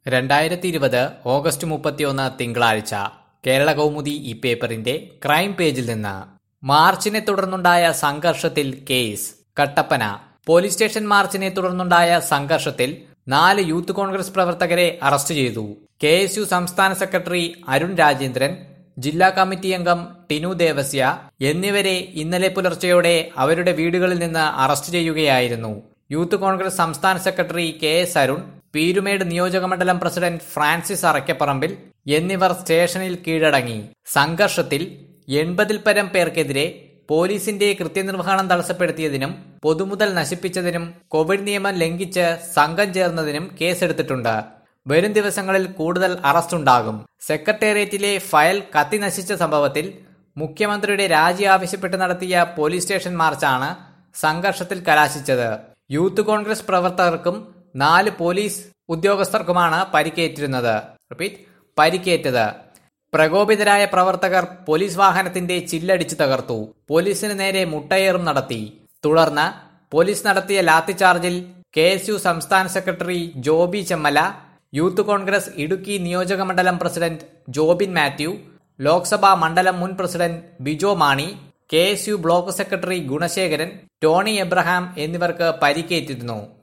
രണ്ടായിരത്തി ഇരുപത് ഓഗസ്റ്റ് മുപ്പത്തിയൊന്ന് തിങ്കളാഴ്ച കേരള കൗമുദി ഈ പേപ്പറിന്റെ ക്രൈം പേജിൽ നിന്ന് മാർച്ചിനെ തുടർന്നുണ്ടായ സംഘർഷത്തിൽ കേസ് കട്ടപ്പന പോലീസ് സ്റ്റേഷൻ മാർച്ചിനെ തുടർന്നുണ്ടായ സംഘർഷത്തിൽ നാല് യൂത്ത് കോൺഗ്രസ് പ്രവർത്തകരെ അറസ്റ്റ് ചെയ്തു കെ എസ് യു സംസ്ഥാന സെക്രട്ടറി അരുൺ രാജേന്ദ്രൻ ജില്ലാ കമ്മിറ്റി അംഗം ടിനു ദേവസ്യ എന്നിവരെ ഇന്നലെ പുലർച്ചെയോടെ അവരുടെ വീടുകളിൽ നിന്ന് അറസ്റ്റ് ചെയ്യുകയായിരുന്നു യൂത്ത് കോൺഗ്രസ് സംസ്ഥാന secretary K S Arun Peermade നിയോജകമണ്ഡലം പ്രസിഡന്റ് ഫ്രാൻസിസ് അറയ്ക്കപ്പറമ്പിൽ എന്നിവർ സ്റ്റേഷനിൽ കീഴടങ്ങി സംഘർഷത്തിൽ എൺപതിൽ പരം പേർക്കെതിരെ പോലീസിന്റെ കൃത്യനിർവഹണം തടസ്സപ്പെടുത്തിയതിനും പൊതുമുതൽ നശിപ്പിച്ചതിനും കോവിഡ് നിയമം ലംഘിച്ച് സംഘം ചേർന്നതിനും കേസെടുത്തിട്ടുണ്ട് വരും ദിവസങ്ങളിൽ കൂടുതൽ അറസ്റ്റുണ്ടാകും സെക്രട്ടേറിയറ്റിലെ ഫയൽ കത്തി നശിച്ച സംഭവത്തിൽ മുഖ്യമന്ത്രിയുടെ രാജി ആവശ്യപ്പെട്ട് നടത്തിയ പോലീസ് സ്റ്റേഷൻ മാർച്ചാണ് സംഘർഷത്തിൽ കലാശിച്ചത് യൂത്ത് കോൺഗ്രസ് പ്രവർത്തകർക്കും നാല് പോലീസ് ഉദ്യോഗസ്ഥർക്കുമാണ് പരിക്കേറ്റിരുന്നത് റിപ്പീറ്റ് പരിക്കേറ്റത് പ്രകോപിതരായ പ്രവർത്തകർ പോലീസ് വാഹനത്തിന്റെ ചില്ലടിച്ചു തകർത്തു പോലീസിന് നേരെ മുട്ടയേറും നടത്തി തുടർന്ന് പോലീസ് നടത്തിയ ലാത്തിചാർജിൽ കെ എസ് യു സംസ്ഥാന സെക്രട്ടറി ജോബി ചെമ്മല യൂത്ത് കോൺഗ്രസ് ഇടുക്കി നിയോജക മണ്ഡലം പ്രസിഡന്റ് ജോബിൻ മാത്യു ലോക്സഭാ മണ്ഡലം മുൻ president Bijo Mani K S U block secretary Gunasekaran Tony Abraham എന്നിവർക്ക് പരിക്കേറ്റിരുന്നു